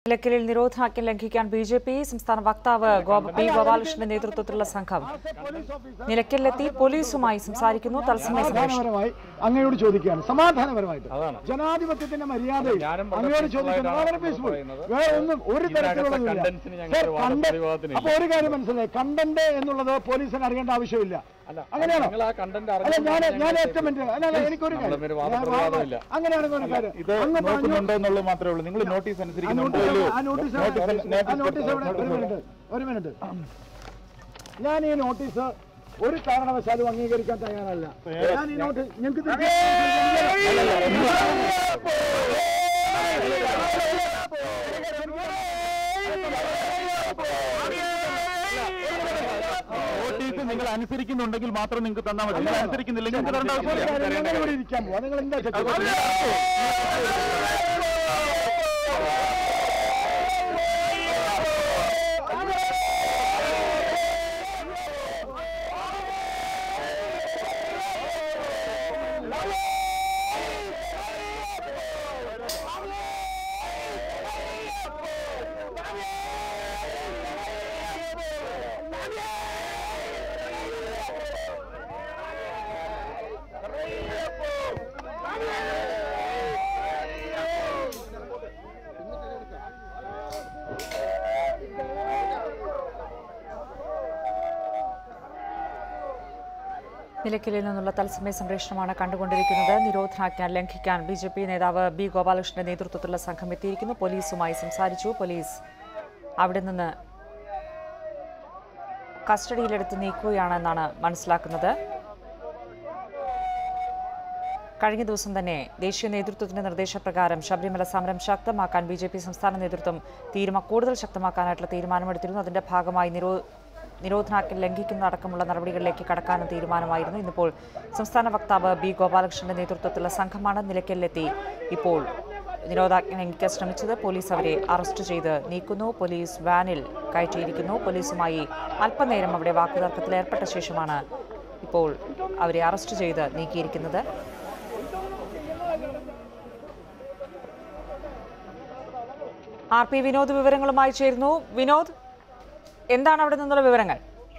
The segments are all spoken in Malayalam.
നിലയ്ക്കലിൽ നിരോധനാജ്ഞ ലംഘിക്കാൻ ബി ജെ പി സംസ്ഥാന വക്താവ് ഗോപ- പി ഗോപാലകൃഷ്ണന്റെ നേതൃത്വത്തിലുള്ള സംഘം നിലയ്ക്കലിലെത്തി പോലീസുമായി സംസാരിക്കുന്നു തത്സമയ സംപ്രേഷണം സമാധാനപരമായി അങ്ങയോട് ചോദിക്കുകയാണ് സമാധാനപരമായിട്ട് ജനാധിപത്യത്തിന്റെ മര്യാദയിൽ ഞാനും വളരെ അങ്ങയോട് peaceful ചോദിക്കുന്നത് ആയിട്ടാണ് വളരെ പീസ്ഫുൾ പറയുന്നത്. വേറെ ഒന്നും ഒരു ഇതിനകത്തെ തരത്തിലുള്ള contents ന് ഞങ്ങൾ ഒരു വാദപ്രതിവാദത്തിനില്ല. അപ്പൊ ഒരു കാര്യം മനസ്സിലായി കണ്ടന്റ് എന്നുള്ളത് പോലീസിന് അറിയേണ്ട ആവശ്യമില്ല അല്ല, അങ്ങനെയാണോ നിങ്ങൾ ആ content അല്ല അറിഞ്ഞുകൊണ്ട് ഞാൻ ഞങ്ങൾ ഞാൻ ചെയ്തു. ഏറ്റവും അല്ല അല്ല എനിക്കൊരു നമ്മുടെ കാര്യം പേര് ഞാൻ വാദപ്രതിവാദമില്ല. വാദ- അങ്ങനെയാണെങ്കിൽ ഒരു കാര്യം ഇത് അങ്ങ് പറഞ്ഞു നോക്കുന്നുണ്ടോ എന്നുള്ളത് മാത്രമേ ഉള്ളൂ നിങ്ങൾ നോട്ടീസ് ആ അനുസരിക്കുന്നുണ്ടോ നോട്ടീസ് ഇല്ലയോ? ആ നോട്ടീസ് നോട്ടീസ് എവിടെ? നോട്ടീസ് ആ നോട്ടീസ് എവിടെ? ഒരു മിനിറ്റ് ഒരു മിനിറ്റ് ഞാൻ ഈ നോട്ടീസ് ഒരു കാരണവശാലും അംഗീകരിക്കാൻ തയ്യാറല്ല ഞാൻ ഈ നോട്ടീസ് ഞങ്ങൾക്ക് നോട്ടീസ് നിങ്ങൾ അനുസരിക്കുന്നുണ്ടെങ്കിൽ മാത്രം നിങ്ങൾക്ക് തന്നാൽ മതി നിങ്ങൾ അനുസരിക്കുന്നില്ലെങ്കിൽ നിങ്ങൾക്ക് തരേണ്ട ആവശ്യമില്ല ഞങ്ങൾ ഇവിടെ ഇരിക്കാൻ പോവാ നിങ്ങൾ എന്താ ചെയ്തത്? നിലയ്ക്കലിൽ നിന്നുള്ള തത്സമയ സംപ്രേഷണമാണ് കണ്ടുകൊണ്ടിരിക്കുന്നത് നിരോധനാജ്ഞ ലംഘിക്കാൻ ബി ജെ പി നേതാവ് ബി ഗോപാലകൃഷ്ണന്റെ നേതൃത്വത്തിലുള്ള സംഘം എത്തിയിരിക്കുന്നു പോലീസുമായി സംസാരിച്ചു പോലീസ് അവിടെ നിന്ന് കസ്റ്റഡിയിലെടുത്ത് നീക്കുകയാണെന്നാണ് മനസ്സിലാക്കുന്നത് കഴിഞ്ഞ ദിവസം തന്നെ ദേശീയ നേതൃത്വത്തിന്റെ നിർദ്ദേശപ്രകാരം ശബരിമല സമരം ശക്തമാക്കാൻ ബി ജെ പി സംസ്ഥാന നേതൃത്വം തീരുമാനം കൂടുതൽ ശക്തമാക്കാനായിട്ടുള്ള തീരുമാനമെടുത്തിരുന്നു അതിന്റെ ഭാഗമായി നിരോ നിരോധനാജ്ഞ ലംഘിക്കുന്നതടക്കമുള്ള നടപടികളിലേക്ക് കടക്കാനും തീരുമാനമായിരുന്നു ഇന്നിപ്പോൾ സംസ്ഥാന വക്താവ് ബി ഗോപാലകൃഷ്ണന്റെ നേതൃത്വത്തിലുള്ള സംഘമാണ് നിലയ്ക്കലിലെത്തി ഇപ്പോൾ നിരോധാജ്ഞ ലംഘിക്കാൻ ശ്രമിച്ചത് പോലീസ് അവരെ അറസ്റ്റ് ചെയ്ത് നീക്കുന്നു പോലീസ് വാനിൽ കയറ്റിയിരിക്കുന്നു പോലീസുമായി അല്പനേരം അവിടെ വാക്കുതർക്കത്തിൽ ഏർപ്പെട്ട ശേഷമാണ് ഇപ്പോൾ അവരെ അറസ്റ്റ് ചെയ്ത് നീക്കിയിരിക്കുന്നത് ആർ പി വിനോദ് വിവരങ്ങളുമായി ചേരുന്നു വിനോദ് എന്താണ് അവിടെ നിന്നുള്ള വിവരങ്ങൾ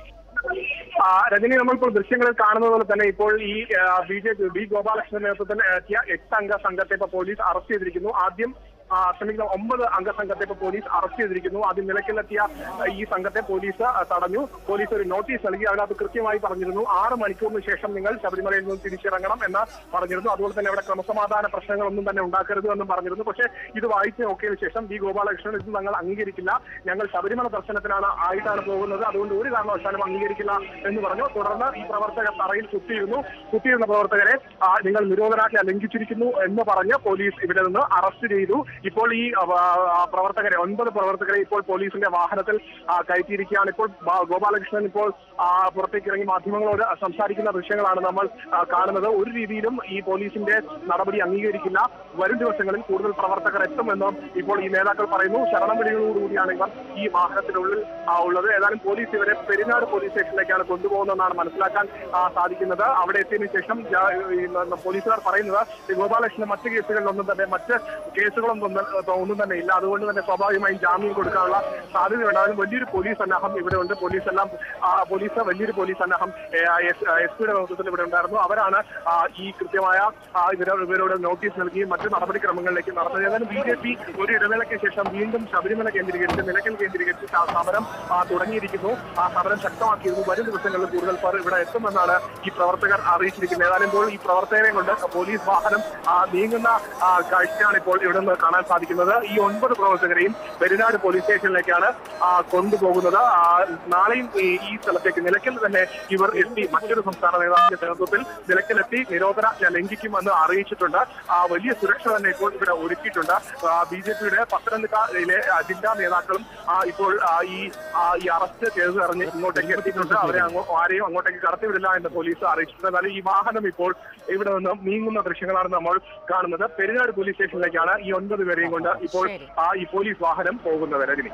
ആ, രജനി നമ്മളിപ്പോൾ ദൃശ്യങ്ങളിൽ കാണുന്നത് പോലെ തന്നെ ഇപ്പോൾ ഈ B J P B Gopalakrishnan നേതൃത്വത്തിൽ എത്തിയ എട്ട് അംഗ സംഘത്തെ ഇപ്പോൾ പോലീസ് അറസ്റ്റ് ചെയ്തിരിക്കുന്നു ആദ്യം ആ, ക്ഷമിക്കുന്ന ഒമ്പത് അംഗ സംഘത്തെ ഇപ്പോൾ പോലീസ് അറസ്റ്റ് ചെയ്തിരിക്കുന്നു ആദ്യം നിലയ്ക്കലെത്തിയ ആ, ഈ സംഘത്തെ പോലീസ് ആ, തടഞ്ഞു പോലീസ് ഒരു നോട്ടീസ് നൽകി അതിനകത്ത് കൃത്യമായി പറഞ്ഞിരുന്നു ആറ് മണിക്കൂറിന് ശേഷം നിങ്ങൾ ശബരിമലയിൽ നിന്ന് തിരിച്ചിറങ്ങണം എന്ന് പറഞ്ഞിരുന്നു അതുപോലെ തന്നെ അവിടെ ക്രമസമാധാന പ്രശ്നങ്ങളൊന്നും തന്നെ ഉണ്ടാക്കരുത് എന്നും പറഞ്ഞിരുന്നു പക്ഷേ ഇത് വായിച്ച് നോക്കിയതിനു ശേഷം ബി ഗോപാലകൃഷ്ണൻ ഇത് ഞങ്ങൾ അംഗീകരിക്കില്ല ഞങ്ങൾ ശബരിമല ദർശനത്തിനാണ് ആയിട്ടാണ് പോകുന്നത് അതുകൊണ്ട് ഒരു കാരണവശാലും അംഗീകരിക്കില്ല എന്ന് പറഞ്ഞു തുടർന്ന് ഈ പ്രവർത്തകർ തറയിൽ കുത്തിയിരുന്നു കുത്തിയിരുന്ന പ്രവർത്തകരെ ആ, നിങ്ങൾ നിരോധനാജ്ഞ ലംഘിച്ചിരിക്കുന്നു എന്ന് പറഞ്ഞ് പോലീസ് ഇവിടെ നിന്ന് അറസ്റ്റ് ചെയ്തു ഇപ്പോൾ ഈ ആ, ആ, പ്രവർത്തകരെ ഒൻപത് പ്രവർത്തകരെ ഇപ്പോൾ പോലീസിന്റെ വാഹനത്തിൽ ആ, കയറ്റിയിരിക്കുകയാണ് ഇപ്പോൾ ബ- ഗോപാലകൃഷ്ണൻ ഇപ്പോൾ ആ, പുറത്തേക്ക് ഇറങ്ങി മാധ്യമങ്ങളോട് സംസാരിക്കുന്ന ദൃശ്യങ്ങളാണ് നമ്മൾ ആ, കാണുന്നത് ഒരു രീതിയിലും ഈ പോലീസിന്റെ നടപടി അംഗീകരിക്കില്ല വരും ദിവസങ്ങളിൽ കൂടുതൽ പ്രവർത്തകർ എത്തുമെന്നും ഇപ്പോൾ ഈ നേതാക്കൾ പറയുന്നു ശരണവിളികളോടുകൂടിയാണ് ഇവർ ഈ വാഹനത്തിനുള്ളിൽ ആ, ഉള്ളത് ഏതായാലും പോലീസ് ഇവരെ പെരിനാട് പോലീസ് സ്റ്റേഷനിലേക്കാണ് കൊണ്ടുപോകുന്നതെന്നാണ് മനസ്സിലാക്കാൻ ആ, സാധിക്കുന്നത് അവിടെ എത്തിയതിനു ശേഷം ജാ- ഈ ന- പോലീസുകാർ പറയുന്നത് ഈ ഗോപാലകൃഷ്ണൻ മറ്റ് കേസുകളിലൊന്നും തന്നെ മറ്റ് കേസുകളൊന്നും തന്നെ- ഒന്നും തന്നെ ഇല്ല അതുകൊണ്ട് തന്നെ സ്വാഭാവികമായും ജാമ്യം കൊടുക്കാനുള്ള സാധ്യതയുണ്ട് അതിന് വലിയൊരു പോലീസ് സന്നാഹം ഇവിടെ ഉണ്ട് പോലീസ് എല്ലാം ആ, പോലീസ് വലിയൊരു പോലീസ് സന്നാഹം എസ് പിയുടെ നേതൃത്വത്തിൽ ഇവിടെ ഉണ്ടായിരുന്നു അവരാണ് ആ, ഈ കൃത്യമായ ആ, ഇവരോ- ഇവരോട് നോട്ടീസ് നൽകി മറ്റു നടപടിക്രമങ്ങളിലേക്ക് നടന്നത് ഏതായാലും ബി ജെ പി ഒരു ഇടവേളയ്ക്ക് ശേഷം വീണ്ടും ശബരിമല കേന്ദ്രീകരിച്ച് നിലയ്ക്കൽ കേന്ദ്രീകരിച്ച് സ- സമരം ആ, തുടങ്ങിയിരിക്കുന്നു ആ സമരം ശക്തമാക്കിയിരുന്നു വരും ദിവസങ്ങളിൽ കൂടുതൽ പേർ ഇവിടെ എത്തുമെന്നാണ് ഈ പ്രവർത്തകർ അറിയിച്ചിരിക്കുന്നത് ഏതായാലും ഇപ്പോൾ ഈ പ്രവർത്തകരെ കൊണ്ട് പോലീസ് വാഹനം ആ, നീങ്ങുന്ന ആ, കാഴ്ചയാണ് ഇപ്പോൾ ഇവിടെ നിന്ന് കാണാൻ സാധിക്കുന്നത് ഈ ഒൻപത് പ്രവർത്തകരെയും പെരിനാട് പോലീസ് സ്റ്റേഷനിലേക്കാണ് ആ, കൊണ്ടുപോകുന്നത് ആ, നാളെയും ഈ ഈ സ്ഥലത്തേക്ക് നിലയ്ക്കൽ തന്നെ ഇവർ എത്തി മറ്റൊരു സംസ്ഥാന നേതാവിന്റെ നേതൃത്വത്തിൽ നിലയ്ക്കലെത്തി നിരോധനാജ്ഞ ലംഘിക്കുമെന്ന് അറിയിച്ചിട്ടുണ്ട് ആ, വലിയ സുരക്ഷ തന്നെ ഇപ്പോൾ ഇവിടെ ഒരുക്കിയിട്ടുണ്ട് ബി ജെ പിയുടെ പത്തനംതിട്ടയിലെ ആ, ജില്ലാ നേതാക്കളും ആ, ഇപ്പോൾ ആ, ഈ ആ, ഈ അറസ്റ്റ് കേസ് അറിഞ്ഞ് ഇങ്ങോട്ടേക്ക് എത്തിയിട്ടുണ്ട് അവരെ അങ്ങോ ആരെയും അങ്ങോട്ടേക്ക് കടത്തിവിടില്ല എന്ന് പോലീസ് അറിയിച്ചിട്ടുണ്ട് എന്നാൽ ഈ വാഹനം ഇപ്പോൾ ഇവിടെ നിന്ന് നീങ്ങുന്ന ദൃശ്യങ്ങളാണ് നമ്മൾ കാണുന്നത് പെരിനാട് പോലീസ് സ്റ്റേഷനിലേക്കാണ് ഈ ഒൻപത് പേരെയും കൊണ്ട് ഇപ്പോൾ ശരി. ആ ഈ പോലീസ് വാഹനം പോകുന്നത് രജനി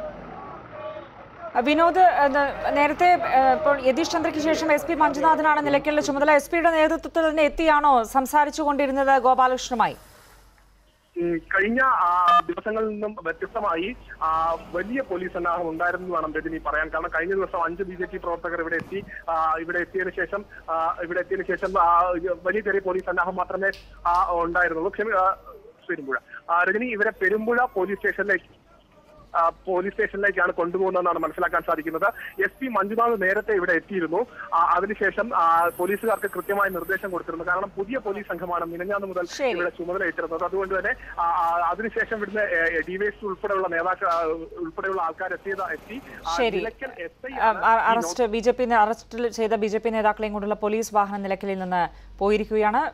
വിനോദ് ഇത് നേരത്തെ ഏഹ്, ഇപ്പോൾ യതീഷ് ചന്ദ്രയ്ക്ക് ശേഷം എസ് പി മഞ്ജുനാഥനാണ് നിലയ്ക്കലിലെ ചുമതല എസ് പിയുടെ നേതൃത്വത്തിൽ തന്നെ എത്തിയാണോ സംസാരിച്ചു കൊണ്ടിരുന്നത് ഗോപാലകൃഷ്ണനുമായി ഉം, കഴിഞ്ഞ ആ, ദിവസങ്ങളിൽ നിന്നും വ്യത്യസ്തമായി ആ, വലിയ പോലീസ് സന്നാഹം ഉണ്ടായിരുന്നു എന്ന് വേണം രജനി പറയാൻ കാരണം കഴിഞ്ഞ ദിവസം അഞ്ച് ബി ജെ പി പ്രവർത്തകർ ഇവിടെ എത്തി ആ, ഇവിടെ എത്തിയതിനു ശേഷം ആ, ഇവിടെ എത്തിയതിനു ശേഷം ആ, വലിയ ചെറിയ പോലീസ് സന്നാഹം മാത്രമേ ആ, ഉണ്ടായിരുന്നുള്ളൂ ക്ഷമി ആ, പെരുമ്പുഴ ആ, രജനി ഇവരെ പെരുമ്പുഴ പോലീസ് സ്റ്റേഷനിലേക്ക് ആ, പോലീസ് സ്റ്റേഷനിലേക്കാണ് കൊണ്ടുപോകുന്നതെന്നാണ് മനസ്സിലാക്കാൻ സാധിക്കുന്നത് എസ് പി മഞ്ജുനാഥ് നേരത്തെ ഇവിടെ എത്തിയിരുന്നു ആ, അതിനുശേഷം ആ, പോലീസുകാർക്ക് കൃത്യമായ നിർദ്ദേശം കൊടുത്തിരുന്നു കാരണം പുതിയ പോലീസ് സംഘമാണ് മിനഞ്ഞാന്ന് മുതൽ ശരി. ഇവിടെ ചുമതല ഏറ്റിരുന്നത് അതുകൊണ്ട് തന്നെ ആ, ആ, അതിനുശേഷം ഇവിടുന്ന് ഡിവൈഎസ് ഉൾപ്പെടെയുള്ള നേതാക്കൾ ആ, ഉൾപ്പെടെയുള്ള ആൾക്കാർ എത്തിയത് എത്തി ആ, ശരി നിലയ്ക്കൽ എസ് ഐ ആ, ആണ് ആ, ഈ arrest B J P arrest ചെയ്ത ബി ജെ പി നേതാക്കളെയും കൊണ്ടുള്ള പോലീസ് വാഹനം നിലയ്ക്കലിൽ നിന്ന് പോയിരിക്കുകയാണ്